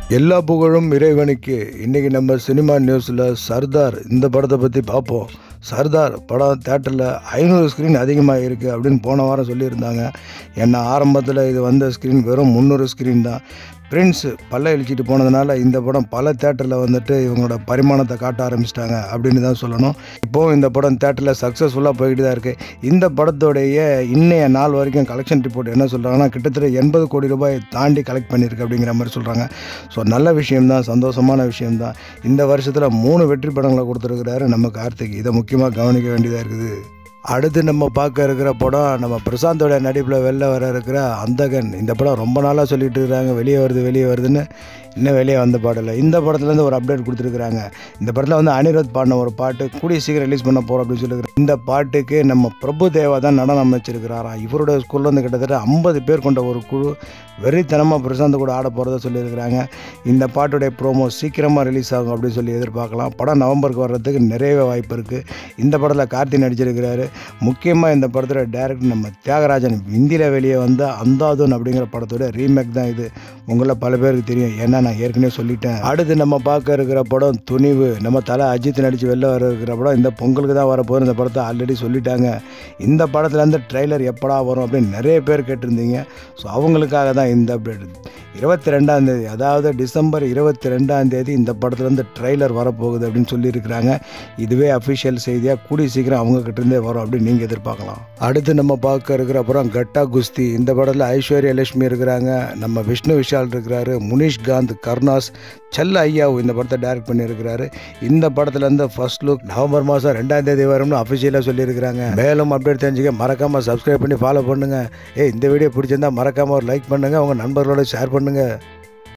எல்லா புகழும் இறைவனுக்கு இன்றைக்கி நம்ம சினிமா நியூஸில் சர்தார் இந்த படத்தை பற்றி பார்ப்போம் சர்தார் படம் தேட்டரில் ஐநூறு ஸ்க்ரீன் அதிகமாக இருக்குது அப்படின்னு போன வாரம் சொல்லியிருந்தாங்க ஏன்னா ஆரம்பத்தில் இது வந்த ஸ்க்ரீன் வெறும் முந்நூறு ஸ்க்ரீன் தான் பிரின்ஸ் பல்ல இழிச்சிட்டு போனதுனால இந்த படம் பல தேட்டரில் வந்துட்டு இவங்களோட பரிமாணத்தை காட்ட ஆரம்பிச்சிட்டாங்க அப்படின்னு தான் சொல்லணும் இப்போது இந்த படம் தேட்டரில் சக்ஸஸ்ஃபுல்லாக போய்கிட்டு தான் இருக்குது இந்த படத்தோடைய இன்னைய நாள் வரைக்கும் கலெக்ஷன் ரிப்போர்ட் என்ன சொல்கிறாங்கன்னா கிட்டத்தட்ட எண்பது கோடி ரூபாய் தாண்டி கலெக்ட் பண்ணியிருக்கு அப்படிங்கிற மாதிரி சொல்கிறாங்க ஸோ நல்ல விஷயம்தான் சந்தோஷமான விஷயம்தான் இந்த வருஷத்தில் மூணு வெற்றி படங்களை கொடுத்துருக்கிறாரு நம்ம கார்த்திக் இதை முக்கியமாக கவனிக்க வேண்டியதாக இருக்குது அடுத்து நம்ம பார்க்க இருக்கிற படம் நம்ம பிரசாந்தோட நடிப்பில் வெளில வர இருக்கிற அந்தகன் இந்த படம் ரொம்ப நாளாக சொல்லிட்டு இருக்கிறாங்க வெளியே வருது வெளியே வருதுன்னு இன்னும் வெளியே வந்த பாடலை இந்த படத்துலேருந்து ஒரு அப்டேட் கொடுத்துருக்குறாங்க இந்த படத்தில் வந்து அனிருத் பாடின ஒரு பாட்டு கூடிய சீக்கிரம் ரிலீஸ் பண்ண போகிறோம் அப்படின்னு சொல்லியிருக்காங்க இந்த பாட்டுக்கு நம்ம பிரபு தேவா தான் நடனம் அமைச்சிருக்கிறாராம் இவரோட ஸ்கூல்ல வந்து கிட்டத்தட்ட ஐம்பது பேர் கொண்ட ஒரு குழு வெறித்தனமாக பிரசாந்த் கூட ஆட போகிறதா சொல்லியிருக்கிறாங்க இந்த பாட்டுடைய ப்ரோமோ சீக்கிரமாக ரிலீஸ் ஆகும் அப்படின்னு சொல்லி எதிர்பார்க்கலாம் படம் நவம்பருக்கு வர்றதுக்கு நிறையவே வாய்ப்பு இருக்குது இந்த படத்தில் கார்த்தி நடிச்சிருக்கிறாரு முக்கியமாக இந்த படத்தோட டேரக்டர் நம்ம தியாகராஜன் ஹிந்தியில் வெளியே வந்த அந்தாதுன் அப்படிங்கிற படத்தோட ரீமேக் தான் இது உங்களை பல பேருக்கு தெரியும் ஏன்னா நான் ஏற்கனவே சொல்லிட்டேன் அடுத்து நம்ம பார்க்க இருக்கிற படம் துணிவு நம்ம தலை அஜித் நடித்து வெளில வர இருக்கிற படம் இந்த பொங்கலுக்கு தான் வரப்போகுது இந்த படத்தை ஆல்ரெடி சொல்லிட்டாங்க இந்த படத்துலேருந்து ட்ரெய்லர் எப்படா வரும் அப்படின்னு நிறைய பேர் கேட்டிருந்தீங்க ஸோ அவங்களுக்காக தான் இந்த அப்டேட் இருபத்தி ரெண்டாம் தேதி அதாவது டிசம்பர் இருபத்தி ரெண்டாம் தேதி இந்த படத்துலேருந்து ட்ரெய்லர் வரப்போகுது அப்படின்னு சொல்லியிருக்கிறாங்க இதுவே அஃபிஷியல் செய்தியாக கூடிய சீக்கிரம் அவங்க கிட்டேருந்தே வரும் அப்படின்னு நீங்கள் எதிர்பார்க்கலாம் அடுத்து நம்ம பார்க்க இருக்கிற அப்புறம் கட்டா குஸ்தி இந்த படத்தில் ஐஸ்வர்யா லட்சுமி இருக்கிறாங்க நம்ம விஷ்ணு விஷால் இருக்கிறாரு முனிஷ் காந்த் கருணாஸ் செல்ல ஐயாவு இந்த படத்தை டைரக்ட் பண்ணியிருக்கிறாரு இந்த படத்துலேருந்து ஃபர்ஸ்ட் லுக் நவம்பர் மாதம் ரெண்டாம் தேதி வரும்னு அஃபிஷியலாக சொல்லியிருக்கிறாங்க மேலும் அப்டேட் தெரிஞ்சுக்க மறக்காமல் சப்ஸ்கிரைப் பண்ணி ஃபாலோ பண்ணுங்கள் ஏய் இந்த வீடியோ பிடிச்சிருந்தா மறக்காமல் ஒரு லைக் பண்ணுங்கள் உங்கள் நண்பர்களோட ஷேர் பண்ணுங்கள்